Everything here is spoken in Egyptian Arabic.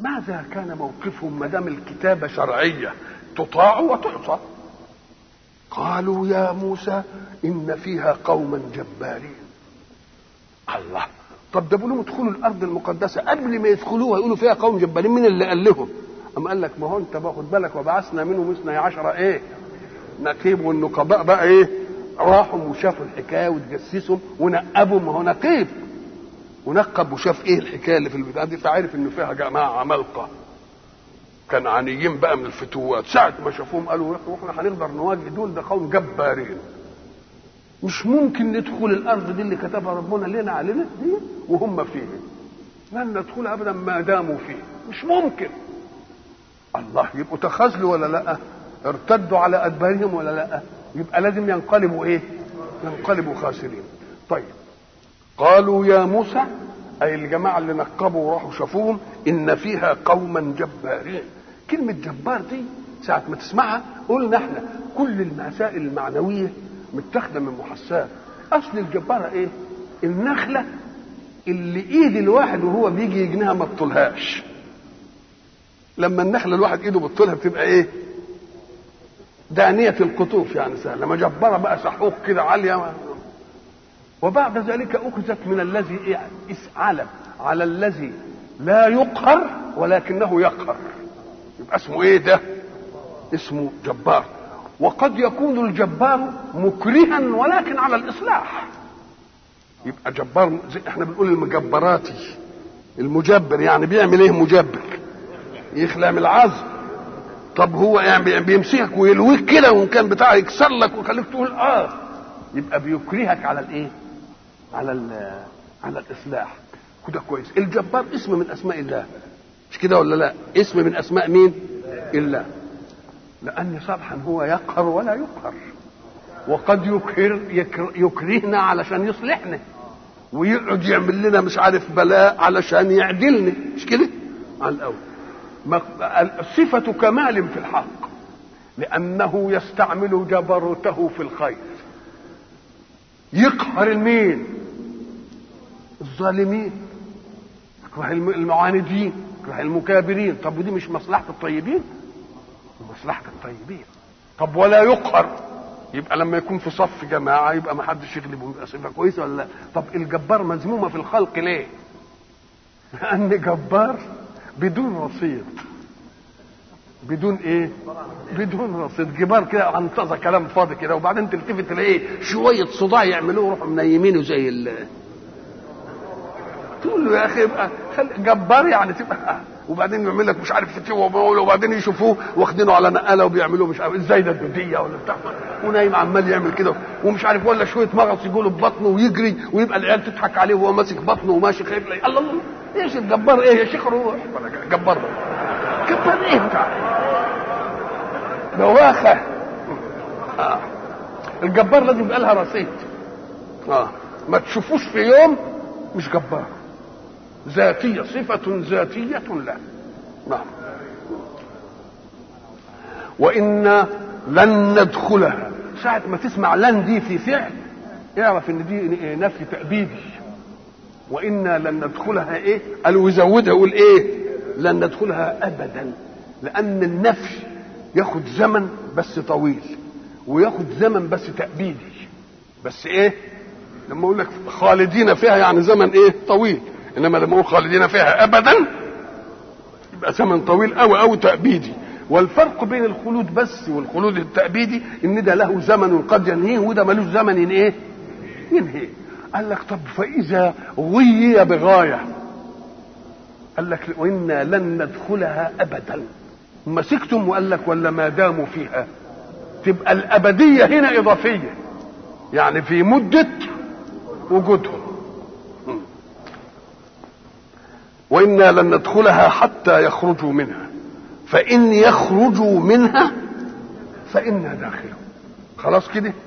ماذا كان موقفهم ما دام الكتابه شرعيه تطاع وتعصى قالوا يا موسى ان فيها قوما جبارين الله طب ده بيقولوا ادخلوا الارض المقدسه قبل ما يدخلوها يقولوا فيها قوم جبارين مين اللي قال لهم أم قال لك ما هو انت باخد بالك وبعثنا منهم اثني عشر ايه نقيب والنقباء بقى ايه راحوا وشافوا الحكايه وتجسسهم ونقبوا ما هو نقيب ونقب وشاف ايه الحكايه اللي في البتاع دي فعرف انه فيها جماعه عمالقه كنعانيين بقى من الفتوات ساعة ما شافوهم قالوا احنا هنقدر نواجه دول ده قوم جبارين مش ممكن ندخل الارض دي اللي كتبها ربنا لنا علينا دي وهم فيها لن ندخلها ابدا ما داموا فيه مش ممكن الله يبقوا تخاذلوا ولا لا ارتدوا على ادبارهم ولا لا يبقى لازم ينقلبوا ايه ينقلبوا خاسرين طيب قالوا يا موسى اي الجماعه اللي نقبوا وراحوا شافوهم ان فيها قوما جبارين كلمه جبار دي ساعه ما تسمعها قلنا احنا كل المسائل المعنويه متاخده من محسات اصل الجباره ايه النخله اللي ايد الواحد وهو بيجي يجنيها ما تطولهاش لما النخله الواحد ايده بتطولها بتبقى ايه دانية القطوف يعني سهلة مجبرة بقى سحوق كده عالية وبعد ذلك أخذت من الذي إيه؟ علم على الذي لا يقهر ولكنه يقهر يبقى اسمه ايه ده اسمه جبار وقد يكون الجبار مكرها ولكن على الإصلاح يبقى جبار زي احنا بنقول المجبراتي المجبر يعني بيعمل ايه مجبر يخلع من العظم طب هو يعني بيمسكك ويلويك كده وان كان بتاعه يكسر لك ويخليك تقول اه يبقى بيكرهك على الايه على على الاصلاح كده كويس الجبار اسم من اسماء الله مش كده ولا لا اسم من اسماء مين الله لان صبحا هو يقهر ولا يقهر وقد يكهر يكر يكرهنا علشان يصلحنا ويقعد يعمل لنا مش عارف بلاء علشان يعدلنا مش كده على الاول صفة كمال في الحق لأنه يستعمل جبروته في الخير يقهر المين الظالمين يكره المعاندين يكره المكابرين طب ودي مش مصلحة الطيبين مصلحة الطيبين طب ولا يقهر يبقى لما يكون في صف جماعة يبقى ما حدش يغلبه يبقى صفة كويسة ولا لا طب الجبار مذمومة في الخلق ليه لأن جبار بدون رصيد بدون ايه بدون رصيد جبار كده عنطزه كلام فاضي كده وبعدين تلتفت تلاقيه شويه صداع يعملوه يروحوا منيمينه زي ال تقول له يا اخي يبقى خل... جبار يعني تبقى وبعدين يعمل لك مش عارف فتوه وبعدين يشوفوه واخدينه على نقاله وبيعملوه مش عارف ازاي ده الدوديه ولا بتاع ونايم عمال يعمل كده ومش عارف ولا شويه مغص يقوله ببطنه ويجري ويبقى العيال تضحك عليه وهو ماسك بطنه وماشي خايف الله الله ايش الجبار ايه يا شيخ روح جبار ده جبار ايه بتاع بواخه آه. الجبار لازم يبقى لها رصيد اه ما تشوفوش في يوم مش جبار ذاتية صفة ذاتية له نعم وإنا لن ندخلها ساعة ما تسمع لن دي في فعل اعرف ان دي نفي تأبيدي وإنا لن ندخلها ايه قالوا يزودها يقول ايه لن ندخلها أبدا لأن النفي ياخد زمن بس طويل وياخد زمن بس تأبيدي بس ايه لما اقول لك خالدين فيها يعني زمن ايه طويل انما لما اقول خالدين فيها ابدا يبقى زمن طويل قوي قوي تأبيدي والفرق بين الخلود بس والخلود التأبيدي ان ده له زمن قد ينهيه وده ملوش زمن ايه ينهيه قال لك طب فاذا غي بغايه قال لك وانا لن ندخلها ابدا مسكتم وقال لك ولا ما داموا فيها تبقى الابديه هنا اضافيه يعني في مده وجودهم وانا لن ندخلها حتى يخرجوا منها فان يخرجوا منها فانا داخلون خلاص كده